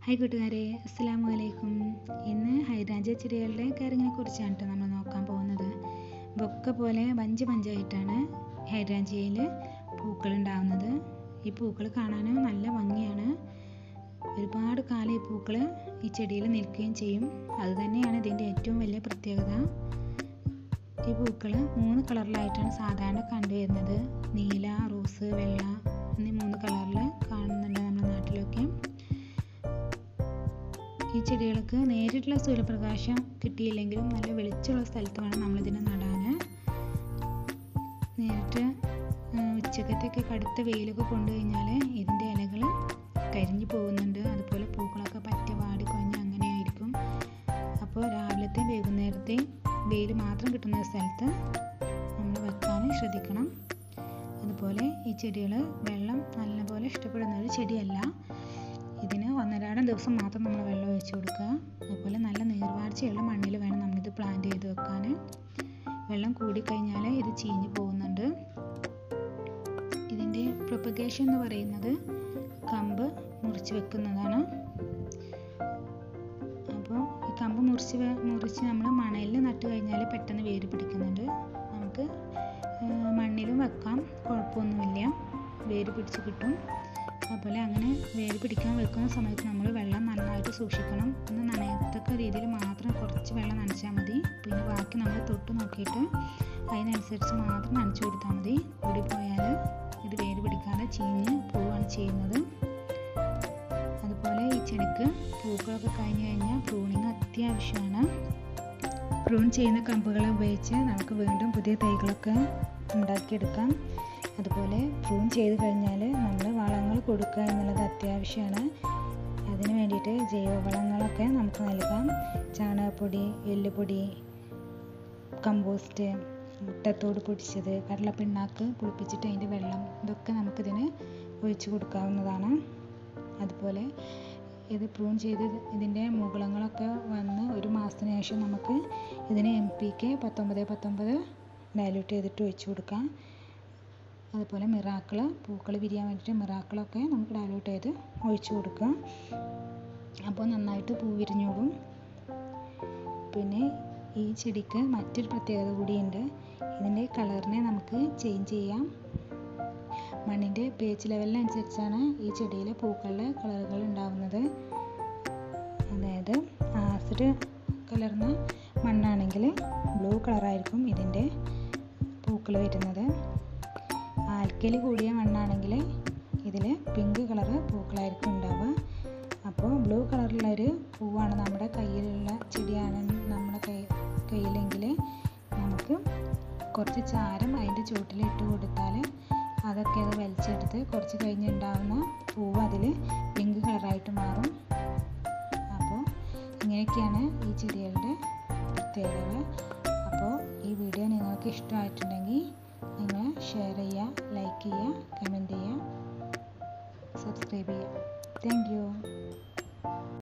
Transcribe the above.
hi കൂട്ടുകാരെ അസ്സലാമു അലൈക്കും ഇന്ന് ഹൈദ്രാജ ചെടികളുടെ കാര്യങ്ങളെ കുറിച്ചാണ് കേട്ടോ നമ്മൾ നോക്കാൻ പോകുന്നത് ബൊക്ക പോലെ പഞ്ച് പഞ്ചായിട്ടാണ് ഹൈദ്രാഞ്ചിയയിൽ പൂക്കൾ ഉണ്ടാകുന്നത് ഈ പൂക്കൾ കാണാനും നല്ല ഭംഗിയാണ് ഒരുപാട് കാലം ഈ പൂക്കൾ ഈ ചെടിയിൽ നിൽക്കുകയും ചെയ്യും അതുതന്നെയാണ് ഇതിൻ്റെ ഏറ്റവും വലിയ പ്രത്യേകത ഈ പൂക്കൾ മൂന്ന് കളറിലായിട്ടാണ് സാധാരണ കണ്ടുവരുന്നത് നീല റോസ് വെള്ള എന്നീ മൂന്ന് കളറിൽ കാണുന്നുണ്ട് നമ്മുടെ നാട്ടിലൊക്കെ ഈ ചെടികൾക്ക് നേരിട്ടുള്ള സൂര്യപ്രകാശം കിട്ടിയില്ലെങ്കിലും നല്ല വെളിച്ചമുള്ള സ്ഥലത്ത് വേണം നമ്മളിതിനെ നടാൻ നേരിട്ട് ഉച്ചക്കത്തൊക്കെ കടുത്ത വെയിലൊക്കെ കൊണ്ടു കഴിഞ്ഞാൽ ഇതിൻ്റെ ഇലകൾ കരിഞ്ഞു പോകുന്നുണ്ട് അതുപോലെ പൂക്കളൊക്കെ പറ്റ വാടി കൊഞ്ഞ് അങ്ങനെ ആയിരിക്കും അപ്പോൾ രാവിലത്തെ വൈകുന്നേരത്തെ വെയിൽ മാത്രം കിട്ടുന്ന സ്ഥലത്ത് നമ്മൾ വെക്കാൻ ശ്രദ്ധിക്കണം അതുപോലെ ഈ ചെടികൾ വെള്ളം നല്ലപോലെ ഇഷ്ടപ്പെടുന്ന ഒരു ചെടിയല്ല ഇതിന് ഒന്നരാടം ദിവസം മാത്രം നമ്മൾ വെള്ളം ഒഴിച്ചു കൊടുക്കുക അതുപോലെ നല്ല നീർവാഴ്ചയുള്ള മണ്ണിൽ വേണം നമ്മളിത് പ്ലാന്റ് ചെയ്ത് വെക്കാൻ വെള്ളം കൂടിക്കഴിഞ്ഞാൽ ഇത് ചീഞ്ഞു പോകുന്നുണ്ട് ഇതിൻ്റെ പ്രൊപ്പഗേഷൻ എന്ന് പറയുന്നത് കമ്പ് മുറിച്ച് വെക്കുന്നതാണ് അപ്പോൾ ഈ കമ്പ് മുറിച്ച് മുറിച്ച് നമ്മൾ മണലിൽ നട്ട് കഴിഞ്ഞാൽ പെട്ടെന്ന് വേര് പിടിക്കുന്നുണ്ട് നമുക്ക് മണ്ണിലും വെക്കാം കുഴപ്പമൊന്നുമില്ല വേര് പിടിച്ച് കിട്ടും അതുപോലെ അങ്ങനെ വേര് പിടിക്കാൻ വെക്കുന്ന സമയത്ത് നമ്മൾ വെള്ളം നന്നായിട്ട് സൂക്ഷിക്കണം ഒന്ന് നനയത്തക്ക രീതിയിൽ മാത്രം കുറച്ച് വെള്ളം നനച്ചാൽ മതി പിന്നെ ബാക്കി നമ്മൾ തൊട്ട് നോക്കിയിട്ട് അതിനനുസരിച്ച് മാത്രം നനച്ചു കൊടുത്താൽ മതി കൂടിപ്പോയാൽ ഇത് വേര് പിടിക്കാതെ ചീഞ്ഞ് പോവുകയാണ് ചെയ്യുന്നത് അതുപോലെ ഈ ചെടിക്ക് പൂക്കളൊക്കെ കഴിഞ്ഞ് കഴിഞ്ഞാൽ പ്രൂണിങ് അത്യാവശ്യമാണ് പ്രൂൺ ചെയ്യുന്ന കമ്പുകളെ ഉപയോഗിച്ച് നമുക്ക് വീണ്ടും പുതിയ തൈകളൊക്കെ ഉണ്ടാക്കിയെടുക്കാം അതുപോലെ പ്രൂൺ ചെയ്ത് കഴിഞ്ഞാൽ നമ്മൾ വളങ്ങൾ കൊടുക്കുക എന്നുള്ളത് അത്യാവശ്യമാണ് അതിന് വേണ്ടിയിട്ട് ജൈവവളങ്ങളൊക്കെ നമുക്ക് നൽകാം ചാണകപ്പൊടി എല്ലുപൊടി കമ്പോസ്റ്റ് മുട്ടത്തോട് പൊടിച്ചത് കടലപ്പിണ്ണാക്ക് പുളിപ്പിച്ചിട്ട് അതിൻ്റെ വെള്ളം ഇതൊക്കെ നമുക്കിതിന് ഒഴിച്ചു കൊടുക്കാവുന്നതാണ് അതുപോലെ ഇത് പ്രൂൺ ചെയ്ത് ഇതിൻ്റെ മുകളങ്ങളൊക്കെ വന്ന് ഒരു മാസത്തിന് ശേഷം നമുക്ക് ഇതിന് എം പി കെ പത്തൊമ്പത് പത്തൊമ്പത് ഡയലൂട്ട് ചെയ്തിട്ട് ഒഴിച്ചു കൊടുക്കാം അതുപോലെ മിറാക്കിൾ പൂക്കൾ വിരിയാൻ വേണ്ടിയിട്ട് മിറാക്കിളൊക്കെ നമുക്ക് ഡയലൂട്ട് ചെയ്ത് ഒഴിച്ചു കൊടുക്കാം അപ്പോൾ നന്നായിട്ട് പൂ വിരിഞ്ഞോളും പിന്നെ ഈ ചെടിക്ക് മറ്റൊരു പ്രത്യേകത കൂടിയുണ്ട് ഇതിൻ്റെ കളറിനെ നമുക്ക് ചേഞ്ച് ചെയ്യാം മണ്ണിൻ്റെ പി എച്ച് ലെവലിനനുസരിച്ചാണ് ഈ ചെടിയിലെ പൂക്കളുടെ കളറുകൾ ഉണ്ടാവുന്നത് അതായത് ആസിഡ് കലർന്ന മണ്ണാണെങ്കിൽ ബ്ലൂ കളറായിരിക്കും ഇതിൻ്റെ പൂക്കൾ വരുന്നത് ആൽക്കലി കൂടിയ മണ്ണാണെങ്കിൽ ഇതിൽ പിങ്ക് കളറ് പൂക്കളായിരിക്കും ഉണ്ടാവുക അപ്പോൾ ബ്ലൂ കളറിലുള്ള ഒരു പൂവാണ് നമ്മുടെ കയ്യിലുള്ള ചെടിയാണ് നമ്മുടെ കൈ കയ്യിലെങ്കിൽ നമുക്ക് കുറച്ച് ചാരം അതിൻ്റെ ചുവട്ടിൽ ഇട്ട് കൊടുത്താൽ അതൊക്കെ അത് വലിച്ചെടുത്ത് കുറച്ച് കഴിഞ്ഞ് ഉണ്ടാവുന്ന പൂവ് അതിൽ പിങ്ക് കളറായിട്ട് മാറും അപ്പോൾ ഇങ്ങനെയൊക്കെയാണ് ഈ ചെടികളുടെ പ്രത്യേകത അപ്പോൾ ഈ വീഡിയോ നിങ്ങൾക്ക് ഇഷ്ടമായിട്ടുണ്ടെങ്കിൽ നിങ്ങൾ ഷെയർ ചെയ്യുക ലൈക്ക് ചെയ്യുക കമൻറ്റ് ചെയ്യുക സബ്സ്ക്രൈബ് ചെയ്യുക താങ്ക് യു